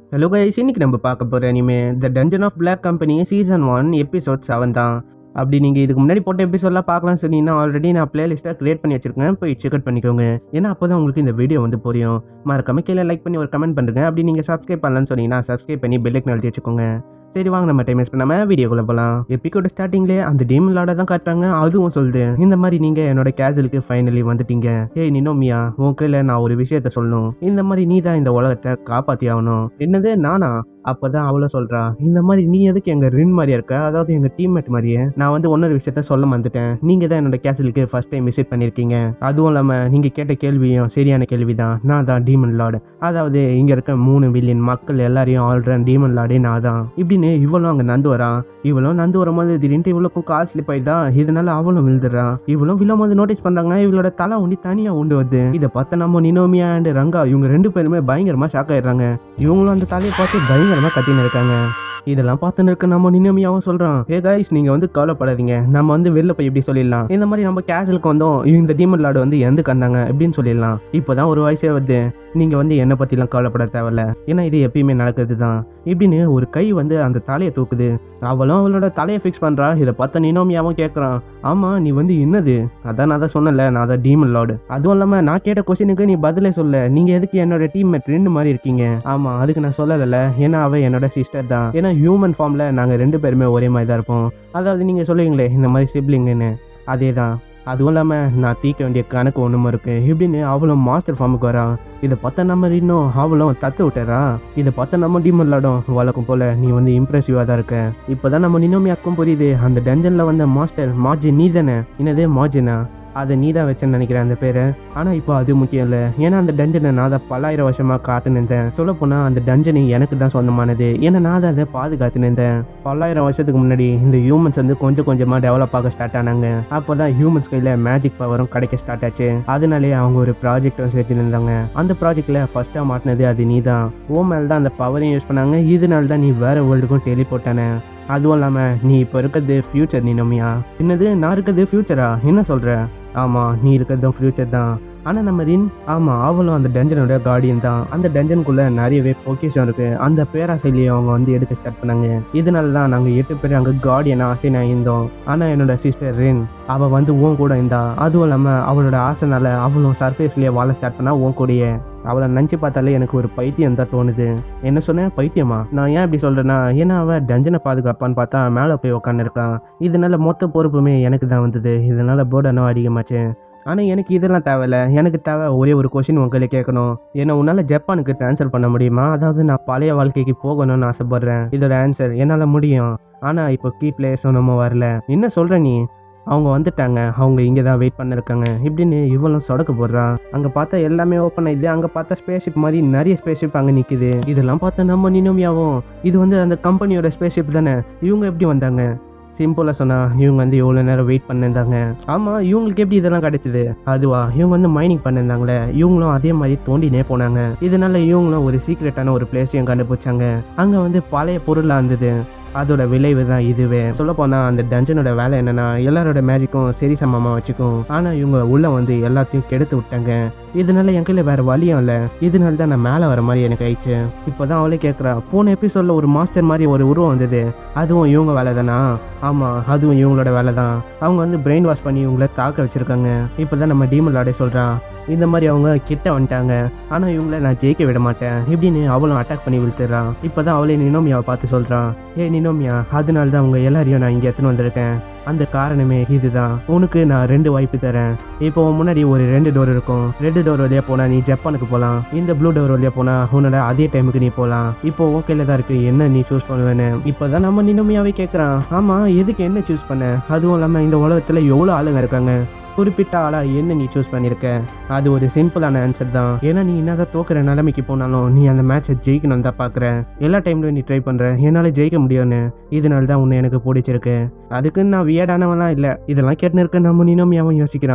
hello guys இன்னைக்கு நம்ம பார்க்க போகிற anime the dungeon of black company season one episode seven தான் அப்படி நீங்கள் இதுக்கு முன்னாடி போட்ட எபிசோட்லாம் பார்க்கலாம் சொன்னீங்கன்னா ஆல்ரெடி நான் பிளேலிஸ்ட்டாக க்ரியேட் பண்ணி வச்சிருக்கேன் போய் செக் அவுட் பண்ணிக்கோங்க ஏன்னா அப்போ தான் உங்களுக்கு இந்த வீடியோ வந்து புரியும் மறக்காம கீழே லைக் பண்ணி ஒரு கமெண்ட் பண்ணுங்க அப்படி நீங்கள் சப்ஸ்கிரைப் பண்ணலாம்னு சொன்னீங்கன்னா சப்ஸ்கிரைப் பண்ணி பெல்லுக்கு நிறுத்தி வச்சுக்கோங்க சரி வாங்க நம்ம டைம் வேஸ்ட் பண்ணாமல் வீடியோக்குள்ளே போகலாம் எப்பிக்கோட ஸ்டார்டிங்லேயே அந்த டீம் லாட தான் காட்டுறாங்க அதுவும் சொல்லுது இந்த மாதிரி நீங்கள் என்னோட கேஜுவலுக்கு ஃபைனலி வந்துட்டீங்க ஏய் நினோமியா உன் கையில் நான் ஒரு விஷயத்த சொல்லணும் இந்த மாதிரி நீ தான் இந்த உலகத்தை காப்பாற்றி ஆகணும் என்னது நானா அப்பதான் அவளை சொல்றா இந்த மாதிரி நீ எதுக்கு எங்க ரின் மாதிரியா இருக்க அதாவது எங்க டீம்மேட் மாதிரியே நான் வந்து ஒன்னொரு விஷயத்த சொல்ல வந்துட்டேன் நீங்க தான் என்னோட கேசலுக்கு ஃபர்ஸ்ட் டைம் விசிட் பண்ணிருக்கீங்க அதுவும் இல்லாம நீங்க கேட்ட கேள்வியும் சரியான கேள்விதான் நான் தான் டீமன் லார்டு அதாவது இங்க இருக்க மூணு பில்லியன் மக்கள் எல்லாரையும் ஆள்ற டீமன் லார்டே நான் தான் இப்படின்னு இவளும் அங்க நந்து வரா இவளும் நந்து வரும்போது திடீர்னு இவளுக்கும் கால் ஸ்லிப் ஆயிதா இதனால அவளும் விழுந்துடுறா இவளும் விழும்போது நோட்டீஸ் பண்றாங்க இவளோட தலை ஒண்டி தனியா உண்டு வருது இதை பார்த்த நம்ம நினோமியா அண்ட் ரங்கா இவங்க ரெண்டு பேருமே பயங்கரமா ஷாக் ஆயிடுறாங்க இவங்களும் அந்த தலையை பார்த்து பயங்கரமா கத்தின்னு இருக்காங்க இதெல்லாம் பார்த்துன்னு இருக்க நம்ம நினைமையாவும் சொல்றான் ஏ கைஸ் நீங்க வந்து கவலைப்படாதீங்க நம்ம வந்து வெளில போய் இப்படி சொல்லிடலாம் இந்த மாதிரி நம்ம கேஷலுக்கு வந்தோம் இந்த டீமன் லாடு வந்து எந்த கந்தாங்க அப்படின்னு சொல்லிடலாம் இப்போதான் ஒரு வயசே வருது நீங்க வந்து என்னை பத்திலாம் கவலைப்பட தேவையில்ல ஏன்னா இது எப்பயுமே நடக்கிறது தான் இப்படின்னு ஒரு கை வந்து அந்த தலையை தூக்குது அவளும் அவளோட தலையை ஃபிக்ஸ் பண்றா இதை பார்த்த நினோமியாவும் கேட்குறான் ஆமா நீ வந்து என்னது அதான் நான் தான் சொன்னல நான் அதான் டீமன் லார்டு அதுவும் இல்லாம நான் கேட்ட கொஸ்டினுக்கு நீ பதிலே சொல்ல நீங்க எதுக்கு என்னோட டீம்மேட் ரெண்டு மாதிரி இருக்கீங்க ஆமா அதுக்கு நான் சொல்லல ஏன்னா அவ என்னோட சிஸ்டர் தான் ஏன்னா ஹியூமன் ஃபார்ம்ல நாங்க ரெண்டு பேருமே ஒரே மாதிரி தான் இருப்போம் அதாவது நீங்க சொல்லுவீங்களே இந்த மாதிரி சிப்ளிங்னு அதே தான் அதுவும் இல்லாமல் நான் தீர்க்க வேண்டிய கணக்கு ஒன்றுமா இருக்கு இப்படின்னு அவளும் மாஸ்டர் ஃபார்முக்கு வரான் இதை பார்த்த நம்ம இன்னும் அவளும் தத்து விட்டுறா இதை பார்த்த நம்ம டீம் விளாடும் வழக்கம் போல நீ வந்து இம்ப்ரெசிவாக தான் இருக்க இப்போதான் நம்ம நினோமியாக்கும் புரியுது அந்த டஞ்சனில் வந்த மாஸ்டர் மாஜி நீ தானே என்னதே மாஜினா அதை நீ தான் வச்சேன்னு நினைக்கிறேன் அந்த பேரை ஆனால் இப்போ அது முக்கியம் இல்லை ஏன்னா அந்த டஞ்சனை நான் தான் பல்லாயிரம் வருஷமாக காத்து நின்றேன் சொல்லப்போனால் அந்த டஞ்சனி எனக்கு தான் சொந்தமானது ஏன்னா நான் தான் அதை பாதுகாத்து நின்றேன் பல்லாயிரம் வருஷத்துக்கு முன்னாடி இந்த ஹியூமன்ஸ் வந்து கொஞ்சம் கொஞ்சமாக டெவலப் ஆக ஸ்டார்ட் ஆனாங்க அப்போ தான் ஹியூமன்ஸ் கையில் மேஜிக் பவரும் கிடைக்க ஸ்டார்ட் ஆச்சு அதனாலே அவங்க ஒரு ப்ராஜெக்ட் வச்சுருந்தாங்க அந்த ப்ராஜெக்டில் ஃபஸ்ட்டாக மாட்டினது அது நீ தான் ஓ மேல் தான் அந்த பவரையும் யூஸ் பண்ணாங்க இதனால தான் நீ வேற வேர்ல்டுக்கும் டெலிபோட்டானே அதுவும் இல்லாமல் நீ இப்போ இருக்கிறது ஃப்யூச்சர் நீனோமியா என்னது நான் இருக்கிறது ஃப்யூச்சரா என்ன சொல்கிற ஆமாம் நீ இருக்கிறதும் ஃப்யூச்சர் தான் ஆனால் நம்ம ரின் ஆமாம் அவளும் அந்த டஞ்சனோட கார்டியன் தான் அந்த டஞ்சனுக்குள்ளே நிறையவே பொக்கிஷம் இருக்குது அந்த பேராசைலியை அவங்க வந்து எடுக்க ஸ்டார்ட் பண்ணாங்க இதனால தான் நாங்கள் எட்டு பேர் அங்கே கார்டியனாக ஆசைனாக இருந்தோம் ஆனால் என்னோட சிஸ்டர் ரின் அவள் வந்து உன் கூட இருந்தா அதுவும் இல்லாமல் அவளோட ஆசைனால அவளும் சர்ஃபேஸ்லேயே வாழ ஸ்டார்ட் பண்ணா உன் கூடயே அவளை நினச்சி பார்த்தாலே எனக்கு ஒரு பைத்தியம் தான் தோணுது என்ன சொன்னேன் பைத்தியமா நான் ஏன் இப்படி சொல்கிறேன்னா ஏன்னா அவள் டஞ்சனை பாதுகாப்பான்னு பார்த்தா மேலே போய் உக்காந்துருக்கான் இதனால மொத்த பொறுப்புமே எனக்கு தான் வந்தது இதனால போர்டனும் அதிகமாச்சு ஆனால் எனக்கு இதெல்லாம் தேவையில்ல எனக்கு தேவை ஒரே ஒரு கொஷின் உங்களை கேட்கணும் ஏன்னா உன்னால் ஜப்பானுக்கு ட்ரான்ஸ்ஃபர் பண்ண முடியுமா அதாவது நான் பழைய வாழ்க்கைக்கு போகணும்னு ஆசைப்பட்றேன் இதோட ஆன்சர் என்னால் முடியும் ஆனால் இப்போ கீ பிளேயர்ஸும் நம்ம வரல என்ன சொல்கிற நீ அவங்க வந்துட்டாங்க அவங்க இங்கே தான் வெயிட் பண்ணிருக்காங்க இப்படின்னு இவளும் சொடக்க போடுறா அங்கே பார்த்தா எல்லாமே ஓப்பன் ஆயிடுது அங்கே பார்த்தா ஸ்பேஸ்ஷிப் மாதிரி நிறைய ஸ்பேஸ்ஷிப் அங்கே நிற்குது இதெல்லாம் பார்த்தா நம்ம நினைமையாவும் இது வந்து அந்த கம்பெனியோட ஸ்பேஸ்ஷிப் தானே இவங்க எப்படி வந்தாங்க சிம்பிளாக சொன்னால் இவங்க வந்து எவ்வளோ நேரம் வெயிட் பண்ணியிருந்தாங்க ஆமாம் இவங்களுக்கு எப்படி இதெல்லாம் கிடைச்சிது அதுவா இவங்க வந்து மைனிங் பண்ணியிருந்தாங்களே இவங்களும் அதே மாதிரி தோண்டினே போனாங்க இதனால இவங்களும் ஒரு சீக்ரெட்டான ஒரு பிளேஸையும் கண்டுபிடிச்சாங்க அங்கே வந்து பழைய பொருளாக இருந்தது அதோட விளைவு தான் இதுவே சொல்லப்போனால் அந்த டஞ்சனோட வேலை என்னன்னா எல்லாரோட மேஜிக்கும் சரி சமமாக வச்சுக்கும் ஆனால் இவங்க உள்ள வந்து எல்லாத்தையும் கெடுத்து விட்டாங்க இதனால என் கையில் வேற வழியும் இல்லை இதனால தான் நான் மேலே வர மாதிரி எனக்கு ஆயிடுச்சு இப்போதான் அவளே கேட்குறா போன எபிசோடில் ஒரு மாஸ்டர் மாதிரி ஒரு உருவம் வந்தது அதுவும் இவங்க வேலை தானா ஆமாம் அதுவும் இவங்களோட வேலை தான் அவங்க வந்து பிரெயின் வாஷ் பண்ணி இவங்கள தாக்க வச்சிருக்காங்க இப்போ தான் நம்ம டீமல் லாடே சொல்கிறா இந்த மாதிரி அவங்க கிட்ட வந்துட்டாங்க ஆனால் இவங்கள நான் ஜெயிக்க விட மாட்டேன் இப்படின்னு அவளும் அட்டாக் பண்ணி விழுத்துறான் இப்போ தான் அவளே நினோமியாவை பார்த்து சொல்கிறான் ஏ நினோமியா அதனால தான் அவங்க எல்லாரையும் நான் இங்கே எடுத்துன்னு வந்திருக்கேன் அந்த காரணமே இதுதான் உனக்கு நான் ரெண்டு வாய்ப்பு தரேன் இப்போ உன் முன்னாடி ஒரு ரெண்டு டோர் இருக்கும் ரெண்டு டோர் வழியா போனா நீ ஜப்பானுக்கு போகலாம் இந்த ப்ளூ டோர் வழியா போனா உன்னோட அதே டைமுக்கு நீ போகலாம் இப்போ உன் கையில தான் இருக்கு என்ன நீ சூஸ் பண்ணுவேன்னு இப்போதான் நம்ம நினைமையாவே கேட்குறான் ஆமா எதுக்கு என்ன சூஸ் பண்ண அதுவும் இல்லாமல் இந்த உலகத்துல எவ்வளோ ஆளுங்க இருக்காங்க குறிப்பிட்ட ஆளா என்ன நீ சூஸ் பண்ணியிருக்க அது ஒரு சிம்பிளான ஆன்சர் தான் ஏன்னா நீ என்னதான் தோக்குற நிலைமைக்கு போனாலும் நீ அந்த மேட்சை ஜெயிக்கணும் தான் பார்க்குற எல்லா டைம்லையும் நீ ட்ரை பண்ணுற என்னால் ஜெயிக்க முடியும்னு இதனால தான் உன்னை எனக்கு பிடிச்சிருக்கு அதுக்குன்னு நான் வியடானவன்லாம் இல்லை இதெல்லாம் கேட்டுன்னு இருக்க நம்ம நினோமியாவும் யோசிக்கிறான்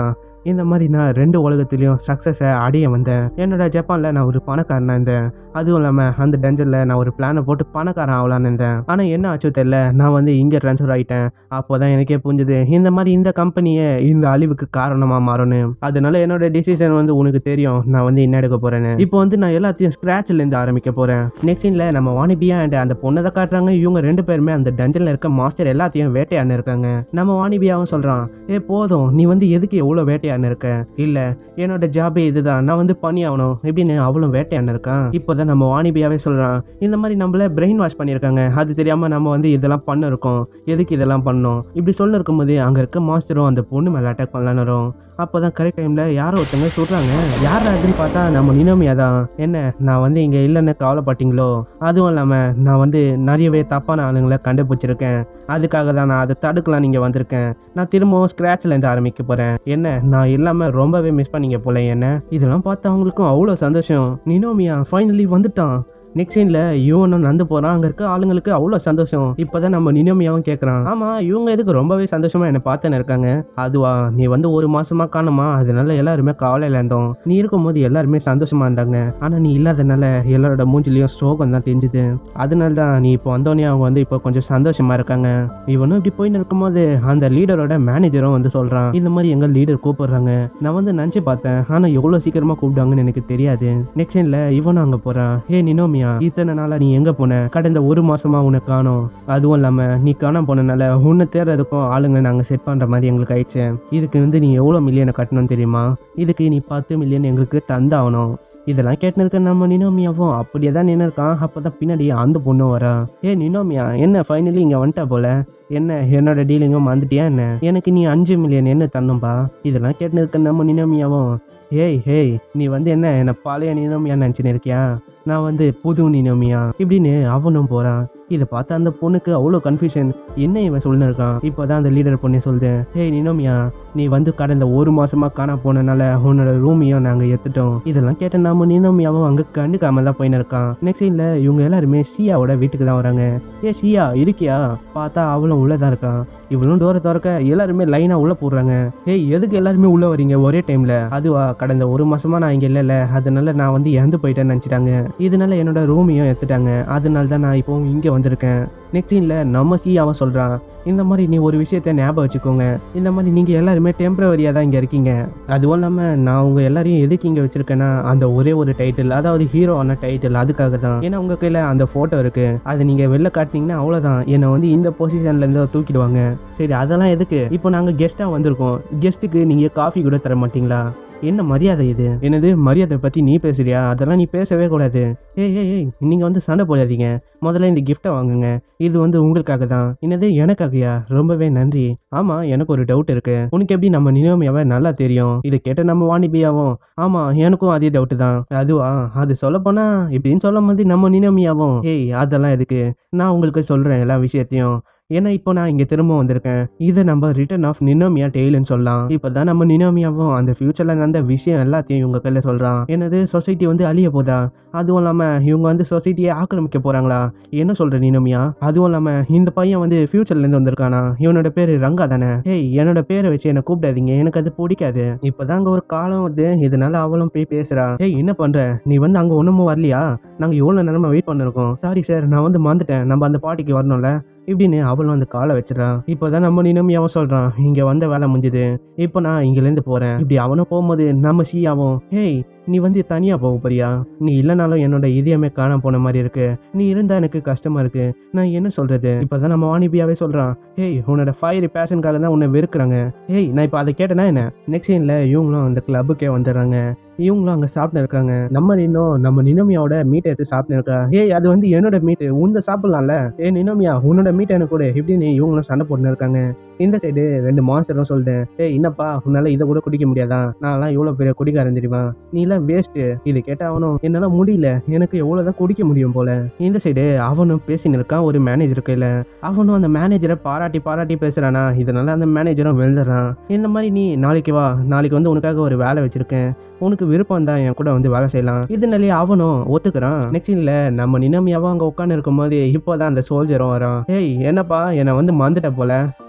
இந்த மாதிரி நான் ரெண்டு உலகத்துலேயும் சக்ஸஸை அடைய வந்தேன் என்னோட ஜப்பானில் நான் ஒரு பணக்காரனாக இருந்தேன் அதுவும் இல்லாமல் அந்த டென்ஷனில் நான் ஒரு பிளானை போட்டு பணக்காரன் ஆகலான்னு இருந்தேன் ஆனால் என்ன ஆச்சோ தெரியல நான் வந்து இங்கே ட்ரான்ஸ்ஃபர் ஆகிட்டேன் அப்போ தான் எனக்கே புரிஞ்சுது இந்த மாதிரி இந்த கம்பெனியை இந்த அழிவுக்கு காரணமாக மாறணும் அதனால என்னோட டிசிஷன் வந்து உனக்கு தெரியும் நான் வந்து என்ன எடுக்க போகிறேன்னு இப்போ வந்து நான் எல்லாத்தையும் ஸ்க்ராட்ச்லேருந்து ஆரம்பிக்க போகிறேன் நெக்ஸ்ட் சீனில் நம்ம வாணிபியா அண்ட் அந்த பொண்ணை தான் காட்டுறாங்க இவங்க ரெண்டு பேருமே அந்த டஞ்சனில் இருக்க மாஸ்டர் எல்லாத்தையும் வேட்டையாடினு இருக்காங்க நம்ம வாணிபியாவும் சொல்கிறான் ஏ போதும் நீ வந்து எதுக்கு எவ்வளோ வேட்டையாடினு இருக்க இல்லை என்னோட ஜாபே இதுதான் நான் வந்து பண்ணி ஆகணும் எப்படின்னு அவளும் வேட்டையாடினு இருக்கான் இப்போதான் நம்ம வாணிபியாவே சொல்கிறான் இந்த மாதிரி நம்மள பிரெயின் வாஷ் பண்ணியிருக்காங்க அது தெரியாமல் நம்ம வந்து இதெல்லாம் பண்ண இருக்கோம் எதுக்கு இதெல்லாம் பண்ணோம் இப்படி சொல்ல இருக்கும்போது அங்கே இருக்க மாஸ்டரும் அந்த பொண்ணு மேலே அட்டாக் பண்ணலான்னு வரும் அப்போ தான் கரெக்ட் டைமில் யாரோ ஒருத்தங்க சொல்கிறாங்க யார் அதுன்னு பார்த்தா நம்ம நினோமியா தான் என்ன நான் வந்து இங்கே இல்லைன்னு கவலைப்பட்டீங்களோ அதுவும் இல்லாமல் நான் வந்து நிறையவே தப்பான ஆளுங்களை கண்டுபிடிச்சிருக்கேன் அதுக்காக தான் நான் அதை தடுக்கலாம் நீங்கள் வந்திருக்கேன் நான் திரும்பவும் ஸ்க்ராட்ச்லேருந்து ஆரம்பிக்க போகிறேன் என்ன நான் இல்லாமல் ரொம்பவே மிஸ் பண்ணீங்க போல என்ன இதெல்லாம் பார்த்து அவங்களுக்கும் அவ்வளோ சந்தோஷம் நினோமியா ஃபைனலி வந்துட்டான் நெக்ஸ்ட் சீனில் இவனும் நடந்து போகிறான் அங்கே இருக்க ஆளுங்களுக்கு அவ்வளோ சந்தோஷம் இப்போ தான் நம்ம நினோமியாவும் கேட்குறான் ஆமாம் இவங்க எதுக்கு ரொம்பவே சந்தோஷமாக என்னை பார்த்துன்னு இருக்காங்க அதுவா நீ வந்து ஒரு மாசமா காணுமா அதனால எல்லாருமே கவலையில் இருந்தோம் நீ இருக்கும்போது எல்லாருமே சந்தோஷமா இருந்தாங்க ஆனால் நீ இல்லாதனால எல்லாரோட மூஞ்சிலையும் சோகம் தான் தெரிஞ்சுது அதனால தான் நீ இப்போ வந்தோடனே அவங்க வந்து இப்போ கொஞ்சம் சந்தோஷமா இருக்காங்க இவனும் இப்படி போயின்னு இருக்கும்போது அந்த லீடரோட மேனேஜரும் வந்து சொல்கிறான் இந்த மாதிரி எங்கள் லீடர் கூப்பிடுறாங்க நான் வந்து நினச்சி பார்த்தேன் ஆனால் எவ்வளோ சீக்கிரமாக கூப்பிடுவாங்கன்னு எனக்கு தெரியாது நெக்ஸ்ட் சீனில் இவனும் அங்கே போகிறான் ஏ நினோமியா இத்தனை நாளா நீ எங்கே போன கடந்த ஒரு மாசமா உன்னை காணோம் அதுவும் இல்லாமல் நீ காணாம போனனால உன்னை தேடுறதுக்கும் ஆளுங்க நாங்கள் செட் பண்ணுற மாதிரி எங்களுக்கு ஆயிடுச்சு இதுக்கு வந்து நீ எவ்வளோ மில்லியனை கட்டணும் தெரியுமா இதுக்கு நீ பத்து மில்லியன் எங்களுக்கு தந்தாகணும் இதெல்லாம் கேட்டுன்னு இருக்க நம்ம நினோமியாவும் அப்படியே தான் நின்று இருக்கான் அப்போ தான் பின்னாடி அந்த பொண்ணு வரா ஏ நினோமியா என்ன ஃபைனலி இங்கே வந்துட்டா போல என்ன என்னோட டீலிங்கும் மறந்துட்டியா என்ன எனக்கு நீ அஞ்சு மில்லியன் என்ன தரணும்பா இதெல்லாம் கேட்டுன்னு இருக்க நம்ம நினோமியாவும் ஏய் ஹேய் நீ வந்து என்ன என்ன பழைய நினோமியா நினச்சின்னு இருக்கியா நான் வந்து புது நினோமியா இப்படின்னு அவனும் போகிறான் இதை பார்த்து அந்த பொண்ணுக்கு அவ்வளோ கன்ஃபியூஷன் என்ன இவன் சொல்லின்னு இருக்கான் இப்போதான் அந்த லீடர் பொண்ணு சொல்லுது ஹேய் நினோமியா நீ வந்து கடந்த ஒரு மாசமா காண போனனால உன்னோட ரூமையும் நாங்கள் எடுத்துட்டோம் இதெல்லாம் கேட்ட நாம நினோமியாவும் அங்கே கண்டுக்காம தான் போயின்னு இருக்கான் நெக்ஸ்ட் சீனில் இவங்க எல்லாருமே சியாவோட வீட்டுக்கு தான் வராங்க ஏ சியா இருக்கியா பார்த்தா அவளும் உள்ளே தான் இருக்கான் இவளும் டோரை திறக்க எல்லாருமே லைனாக உள்ளே போடுறாங்க ஏய் எதுக்கு எல்லாருமே உள்ளே வரீங்க ஒரே டைமில் அதுவா கடந்த ஒரு மாசமா நான் இங்கே இல்லைல்ல அதனால நான் வந்து இறந்து போயிட்டேன்னு நினச்சிட்டாங்க இதனால என்னோட ரூமையும் எடுத்துட்டாங்க அதனால தான் நான் இப்போ இங்கே வந்திருக்கேன் நெக்ஸ்ட் சீனில் நம்ம சி அவன் சொல்கிறான் இந்த மாதிரி நீ ஒரு விஷயத்த ஞாபகம் வச்சுக்கோங்க இந்த மாதிரி நீங்கள் எல்லாருமே டெம்பரவரியாக தான் இங்கே இருக்கீங்க அதுவும் இல்லாமல் நான் உங்கள் எல்லாரையும் எதுக்கு இங்கே வச்சுருக்கேன்னா அந்த ஒரே ஒரு டைட்டில் அதாவது ஹீரோ ஆன டைட்டில் அதுக்காக தான் ஏன்னா உங்கள் கையில் அந்த ஃபோட்டோ இருக்குது அதை நீங்கள் வெளில காட்டினீங்கன்னா அவ்வளோதான் என்னை வந்து இந்த பொசிஷன்லேருந்து தூக்கிடுவாங்க சரி அதெல்லாம் எதுக்கு இப்போ நாங்கள் கெஸ்ட்டாக வந்திருக்கோம் கெஸ்ட்டுக்கு நீங்கள் காஃபி கூட தர மாட்டீங்களா என்ன மரியாதை இது என்னது மரியாதை பற்றி நீ பேசுறியா அதெல்லாம் நீ பேசவே கூடாது ஏய் ஏய் ஏய் நீங்கள் வந்து சண்டை போடாதீங்க முதல்ல இந்த கிஃப்ட்டை வாங்குங்க இது வந்து உங்களுக்காக தான் என்னது எனக்காகயா ரொம்பவே நன்றி ஆமாம் எனக்கு ஒரு டவுட் இருக்கு உனக்கு எப்படி நம்ம நினைமையாவை நல்லா தெரியும் இதை கேட்ட நம்ம வாணிபியாவும் ஆமாம் எனக்கும் அதே டவுட்டு தான் அதுவா அது சொல்ல போனா இப்படின்னு சொல்லும் போது நம்ம நினைமையாவும் ஏய் அதெல்லாம் எதுக்கு நான் உங்களுக்கு சொல்கிறேன் எல்லா விஷயத்தையும் ஏன்னா இப்போ நான் இங்கே திரும்ப வந்திருக்கேன் இதை நம்ம ரிட்டர்ன் ஆஃப் நினோமியா டெய்ல்னு சொல்லலாம் இப்போ தான் நம்ம நினோமியாவும் அந்த ஃபியூச்சரில் நடந்த விஷயம் எல்லாத்தையும் இவங்க கையில் சொல்கிறான் என்னது சொசைட்டி வந்து அழிய போதா அதுவும் இல்லாமல் இவங்க வந்து சொசைட்டியை ஆக்கிரமிக்க போகிறாங்களா என்ன சொல்கிற நினோமியா அதுவும் இல்லாமல் இந்த பையன் வந்து ஃபியூச்சர்லேருந்து வந்திருக்கானா இவனோட பேர் ரங்கா தானே ஏய் என்னோட பேரை வச்சு என்னை கூப்பிடாதீங்க எனக்கு அது பிடிக்காது இப்போ அங்கே ஒரு காலம் வந்து இதனால அவளும் போய் பேசுகிறா ஏய் என்ன பண்ணுற நீ வந்து அங்கே ஒன்றுமும் வரலையா நாங்கள் எவ்வளோ நேரமாக வெயிட் பண்ணிருக்கோம் சாரி சார் நான் வந்து மறந்துட்டேன் நம்ம அந்த பாட்டிக்கு வரணும்ல இப்படின்னு அவளும் அந்த காலை வச்சிடறான் இப்போதான் நம்ம நினமியாவும் சொல்றான் இங்க வந்த வேலை முடிஞ்சுது இப்போ நான் இங்கிலேருந்து போறேன் இப்படி அவனும் போகும்போது நம்ம சீயாவும் ஹேய் நீ வந்து தனியா போக போறியா நீ இல்லைனாலும் என்னோட இதயமே காணாம போன மாதிரி இருக்கு நீ இருந்தா எனக்கு கஷ்டமா இருக்கு நான் என்ன சொல்றது இப்பதான் நம்ம வாணிபியாவே சொல்றான் ஹேய் உன்னோட ஃபயர் பேஷனுக்காக தான் உன்னை வெறுக்கிறாங்க ஹேய் நான் இப்போ அதை கேட்டேன்னா என்ன நெக்ஸ்ட் சீன்ல இவங்களும் அந்த கிளப்புக்கே வந்துடுறாங்க இவங்களும் அங்கே சாப்பிட்டு இருக்காங்க நம்ம இன்னும் நம்ம நினமியாவோட மீட்டை எடுத்து சாப்பிட்டு இருக்கா ஏய் அது வந்து என்னோட மீட்டு உந்த சாப்பிடலாம்ல ஏ நினமியா உன்னோட மீட் எனக்கு கூட இப்படின்னு இவங்களும் சண்டை போட்டுன்னு இருக்காங்க இந்த சைடு ரெண்டு மான்ஸ்டரும் சொல்லிட்டேன் ஏய் என்னப்பா உன்னால இதை கூட குடிக்க முடியாதா நான்லாம் இவ்வளோ பெரிய குடிக்காரன் தெரியுமா நீ எல்லாம் வேஸ்ட்டு இது கேட்டால் அவனும் என்னால் முடியல எனக்கு எவ்வளோதான் குடிக்க முடியும் போல இந்த சைடு அவனும் பேசின்னு இருக்கான் ஒரு மேனேஜர் கையில் அவனும் அந்த மேனேஜரை பாராட்டி பாராட்டி பேசுறானா இதனால அந்த மேனேஜரும் வெழுதுறான் இந்த மாதிரி நீ நாளைக்கு வா நாளைக்கு வந்து உனக்காக ஒரு வேலை வச்சிருக்கேன் உனக்கு விருப்பம் தான் என் கூட வந்து வேலை செய்யலாம் இதனாலே அவனும் ஒத்துக்கிறான் நெக்ஸ்ட் சீன்ல நம்ம நினமியாவும் அங்கே உட்காந்து இருக்கும்போது இப்போதான் அந்த சோல்ஜரும் வரான் ஏய் என்னப்பா என்னை வந்து மறந்துட்ட போல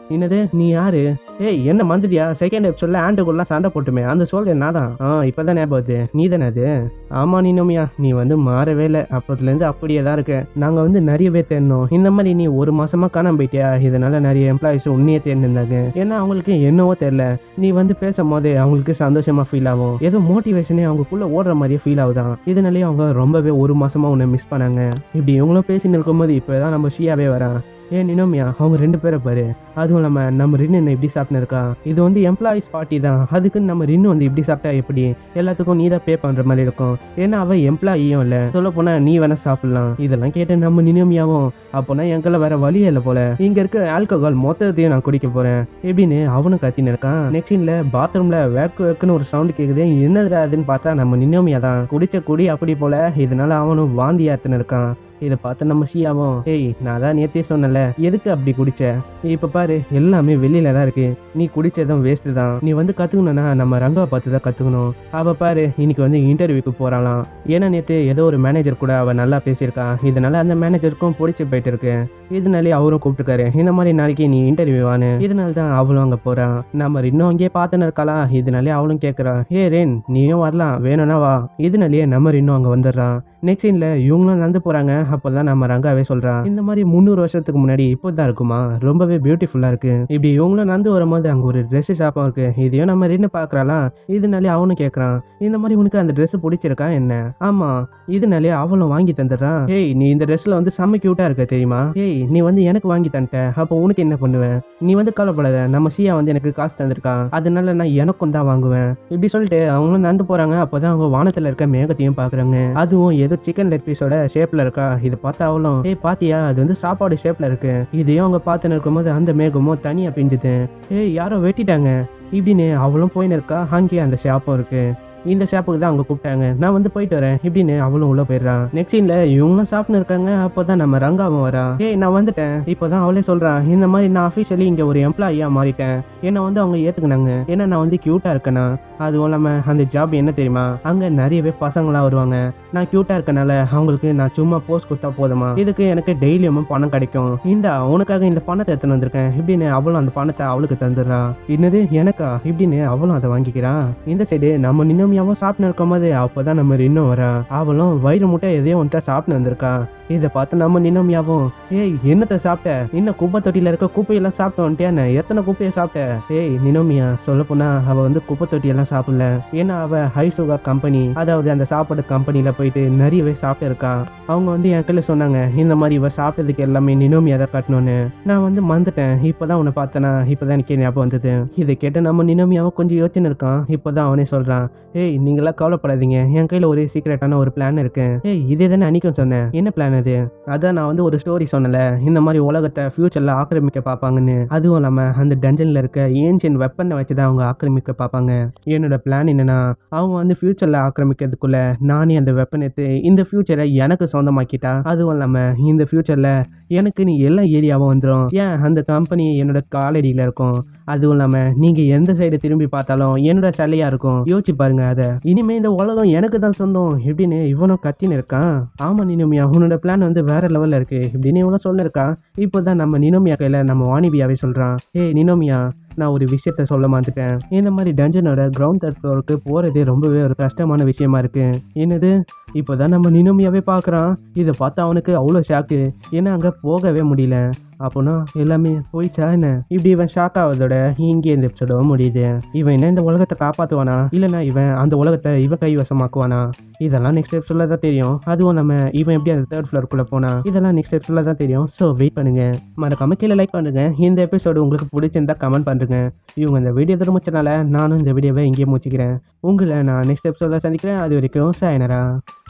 என்னது நீ யாரு ஏய் என்ன மந்திரியா செகண்ட் எபிசோட்ல ஆண்டுக்குள்ளலாம் சண்டை போட்டுமே அந்த சோல் நான் தான் ஆ இப்பதான் ஞாபகம் வருது நீ தானே அது ஆமா நீனோமியா நீ வந்து மாறவே இல்லை அப்போதுலேருந்து அப்படியே தான் இருக்க நாங்க வந்து நிறைய பேர் தேடணும் இந்த மாதிரி நீ ஒரு மாசமா காணாம போயிட்டியா இதனால நிறைய எம்ப்ளாயிஸ் உன்னையே தேர்ந்திருந்தாங்க ஏன்னா அவங்களுக்கு என்னவோ தெரியல நீ வந்து பேசும்போது அவங்களுக்கு சந்தோஷமா ஃபீல் ஆகும் ஏதோ மோட்டிவேஷனே அவங்களுக்குள்ள ஓடுற மாதிரியே ஃபீல் ஆகுதான் இதனாலேயே அவங்க ரொம்பவே ஒரு மாசமா உன்னை மிஸ் பண்ணாங்க இப்படி இவங்களும் பேசின்னு இருக்கும்போது இப்போதான் நம்ம ஷியாவே வரான் ஏ நினோமியா அவங்க ரெண்டு பேரை பாரு அதுவும் இல்லாமல் நம்ம ரின்னு என்ன இப்படி சாப்பிட்டு இருக்கா இது வந்து எம்ப்ளாயிஸ் பார்ட்டி தான் அதுக்குன்னு நம்ம ரின்னு வந்து இப்படி சாப்பிட்டா எப்படி எல்லாத்துக்கும் நீ தான் பே பண்ணுற மாதிரி இருக்கும் ஏன்னா அவள் எம்ப்ளாயியும் இல்லை சொல்ல போனால் நீ வேணா சாப்பிடலாம் இதெல்லாம் கேட்டு நம்ம நினோமியாவும் அப்போனா எங்களை வேற வழியே இல்லை போல இங்கே இருக்க ஆல்கஹால் மொத்தத்தையும் நான் குடிக்க போகிறேன் எப்படின்னு அவனும் கத்தின்னு இருக்கான் நெக்ஸ்ட் சீனில் பாத்ரூமில் வேக்கு வேக்குன்னு ஒரு சவுண்டு கேட்குது என்னதுடா அதுன்னு பார்த்தா நம்ம நினோமியா தான் குடிச்ச குடி அப்படி போல இதனால அவனும் வாந்தி ஆத்துன்னு இருக்கான் இதை பார்த்து நம்ம ஷியாவும் ஏய் நான் தான் நேத்தே சொன்னல எதுக்கு அப்படி குடிச்ச இப்போ பாரு எல்லாமே வெளியில தான் இருக்கு நீ குடிச்சதும் வேஸ்ட் தான் நீ வந்து கத்துக்கணும்னா நம்ம ரங்காவை பார்த்து தான் கத்துக்கணும் அவ பாரு இன்னைக்கு வந்து இன்டர்வியூக்கு போறாளாம் ஏன்னா நேத்து ஏதோ ஒரு மேனேஜர் கூட அவ நல்லா பேசியிருக்கா இதனால அந்த மேனேஜருக்கும் பிடிச்சி போயிட்டு இருக்கு இதனாலே அவரும் கூப்பிட்டுருக்காரு இந்த மாதிரி நாளைக்கு நீ இன்டர்வியூ வானு இதனால தான் அவளும் அங்க போறான் நம்ம இன்னும் அங்கேயே பார்த்துன்னு இருக்காளா இதனாலே அவளும் கேட்கறா ஏ ரேன் நீயும் வரலாம் வேணும்னா வா இதனாலேயே நம்ம இன்னும் அங்க வந்துடுறான் நெக்ஸ்ட் சீன்ல இவங்களும் நடந்து போறாங்க அப்போதான் நம்ம ரங்காவே சொல்றான் இந்த மாதிரி முந்நூறு வருஷத்துக்கு முன்னாடி இப்போதான் இருக்குமா ரொம்பவே பியூட்டிஃபுல்லா இருக்கு இப்படி இவங்களும் நடந்து வரும்போது அங்க ஒரு ட்ரெஸ் ஷாப்பும் இருக்கு இதையும் நம்ம ரெண்டு பாக்குறாளா இதனாலே அவனும் கேட்கறான் இந்த மாதிரி உனக்கு அந்த ட்ரெஸ் பிடிச்சிருக்கா என்ன ஆமா இதனாலே அவளும் வாங்கி தந்துடுறான் ஏய் நீ இந்த ட்ரெஸ்ல வந்து செம்ம கியூட்டா இருக்க தெரியுமா ஏய் நீ வந்து எனக்கு வாங்கி தந்துட்ட அப்போ உனக்கு என்ன பண்ணுவேன் நீ வந்து கவலைப்படாத நம்ம சியா வந்து எனக்கு காசு தந்திருக்கான் அதனால நான் எனக்கும் தான் வாங்குவேன் இப்படி சொல்லிட்டு அவங்களும் நடந்து போறாங்க அப்போதான் அவங்க வானத்துல இருக்க மேகத்தையும் பாக்குறாங்க அதுவும் ஏதோ சிக்கன் லெக் பீஸோட ஷேப்ல இருக்கா இதை பார்த்தா அவளும் ஏய் பாத்தியா அது வந்து சாப்பாடு ஷேப்ல இருக்கு இதையும் அவங்க பார்த்துன்னு இருக்கும்போது அந்த மேகமும் தனியா பிஞ்சுது ஏய் யாரோ வெட்டிட்டாங்க இப்படின்னு அவளும் போயின்னு இருக்கா அங்கேயே அந்த ஷாப்பும் இருக்கு இந்த ஷாப்புக்கு தான் அவங்க கூப்பிட்டாங்க நான் வந்து போயிட்டு வரேன் இப்படின்னு அவளும் உள்ள போயிடுறான் நெக்ஸ்ட் சீன்ல இவங்களும் சாப்பிட்டு இருக்காங்க அப்போதான் நம்ம ரங்காவும் வரா ஏய் நான் வந்துட்டேன் இப்போதான் அவளே சொல்றான் இந்த மாதிரி நான் அஃபிஷியலி இங்க ஒரு எம்ப்ளாயியா மாறிட்டேன் என்ன வந்து அவங்க ஏத்துக்கினாங்க ஏன்னா நான் வந்து கியூட்டா இருக்கேனா அதுவும் இல்லாம அந்த ஜாப் என்ன தெரியுமா அங்க நிறையவே பசங்களா வருவாங்க நான் கியூட்டா இருக்கனால அவங்களுக்கு நான் சும்மா போஸ்ட் கொடுத்தா போதுமா இதுக்கு எனக்கு டெய்லியும் பணம் கிடைக்கும் இந்த உனக்காக இந்த பணத்தை எடுத்துன்னு வந்திருக்கேன் இப்படின்னு அவளும் அந்த பணத்தை அவளுக்கு தந்துடுறா என்னது எனக்கா இப்படின்னு அவளும் அதை வாங்கிக்கிறான் இந்த சைடு நம்ம நின்னோமியாவும் சாப்பிட்டு இருக்கும்போது அப்போதான் நம்ம இன்னும் வரா அவளும் வயிறு முட்டை எதையோ ஒன்றா சாப்பிட்டு வந்திருக்கா இதை பார்த்து நம்ம நின்னோமியாவும் ஏய் என்னத்தை சாப்பிட்ட இன்னும் குப்பை தொட்டியில இருக்க குப்பையெல்லாம் சாப்பிட்டு வந்துட்டியா எத்தனை குப்பையை சாப்பிட்ட ஏய் நினோமியா சொல்ல போனா அவ வந்து குப்பை தொட்டியெல்லாம் சாப்பிடல ஏன்னா அவ ஹை சுகர் கம்பெனி அதாவது அந்த சாப்பாடு கம்பெனில போயிட்டு நிறையவே சாப்பிட்டு இருக்கா அவங்க வந்து என் கையில சொன்னாங்க இந்த மாதிரி இவ சாப்பிட்டதுக்கு எல்லாமே நினோமியா தான் கட்டணும்னு நான் வந்து மறந்துட்டேன் இப்பதான் உன்னை பார்த்தனா இப்பதான் எனக்கு ஞாபகம் வந்தது இதை கேட்டு நம்ம நினோமியாவும் கொஞ்சம் யோசனை இருக்கான் இப்பதான் அவனே சொல்றான் ஏய் நீங்களாம் கவலைப்படாதீங்க என் கையில ஒரு சீக்ரெட்டான ஒரு பிளான் இருக்கு ஏய் இதே தானே அன்னைக்கும் சொன்னேன் என்ன பிளான் அது அதான் நான் வந்து ஒரு ஸ்டோரி சொன்னல இந்த மாதிரி உலகத்தை ஃபியூச்சர்ல ஆக்கிரமிக்க பார்ப்பாங்கன்னு அதுவும் இல்லாம அந்த டஞ்சன்ல இருக்க ஏன்ஷியன் வெப்பனை வச்சு தான் அவங்க ஆக்கிரமிக்க பார்ப்பாங்க என்னோட பிளான் என்னன்னா அவங்க வந்து ஃபியூச்சர்ல ஆக்கிரமிக்கிறதுக்குள்ள நானே அந்த வெப்பன் எடுத்து இந்த ஃபியூச்சரை எனக்கு சொந்தமாக்கிட்டா அதுவும் இல்லாம இந்த ஃபியூச்சர்ல எனக்கு நீ எல்லா ஏரியாவும் வந்துடும் ஏன் அந்த கம்பெனி என்னோட காலடியில இருக்கும் அதுவும் இல்லாம நீங்க எந்த சைடு திரும்பி பார்த்தாலும் என்னோட சிலையா இருக்கும் யோசிச்சு பாருங்க அதை இனிமே இந்த உலகம் எனக்கு தான் சொந்தம் இப்படின்னு இவனும் கத்தின்னு இருக்கான் ஆமா நினோமியா உன்னோட பிளான் வந்து வேற லெவல்ல இருக்கு இப்படின்னு இவனும் சொல்லிருக்கான் இப்போதான் நம்ம நினோமியா கையில நம்ம வாணிபியாவே சொல்றான் ஏய் நினோமியா நான் ஒரு விஷயத்த சொல்ல மாட்டேன் இந்த மாதிரி டஞ்சனோட கிரவுண்ட் தேர்ட் ஃப்ளோருக்கு போகிறதே ரொம்பவே ஒரு கஷ்டமான விஷயமா இருக்கு என்னது இப்போதான் நம்ம நினோமியாவே பார்க்குறான் இதை பார்த்து அவனுக்கு அவ்வளோ ஷாக்கு ஏன்னா அங்கே போகவே முடியல அப்போனா எல்லாமே போயிச்சா என்ன இப்படி இவன் ஷாக் ஆகிறதோட இங்கே இந்த எபிசோட முடியுது இவன் என்ன இந்த உலகத்தை காப்பாற்றுவானா இல்லைனா இவன் அந்த உலகத்தை இவன் கைவசமாக்குவானா இதெல்லாம் நெக்ஸ்ட் எபிசோட தான் தெரியும் அதுவும் நம்ம இவன் எப்படி அந்த தேர்ட் ஃப்ளோருக்குள்ளே போனா இதெல்லாம் நெக்ஸ்ட் எபிசோட தான் தெரியும் ஸோ வெயிட் பண்ணுங்க மறக்காம கீழே லைக் பண்ணுங்க இந்த எபிசோடு உங்களுக்கு பிடிச்சிருந்தா கமெண்ட் பண்ணுங்க இவங்க இந்த வீடியோ திரும்பிச்சனால நானும் இந்த வீடியோவை இங்கேயே முடிச்சுக்கிறேன் உங்களை நான் நெக்ஸ்ட் எபிசோட சந்திக்கிறேன் அது வரைக்கும் சாயனரா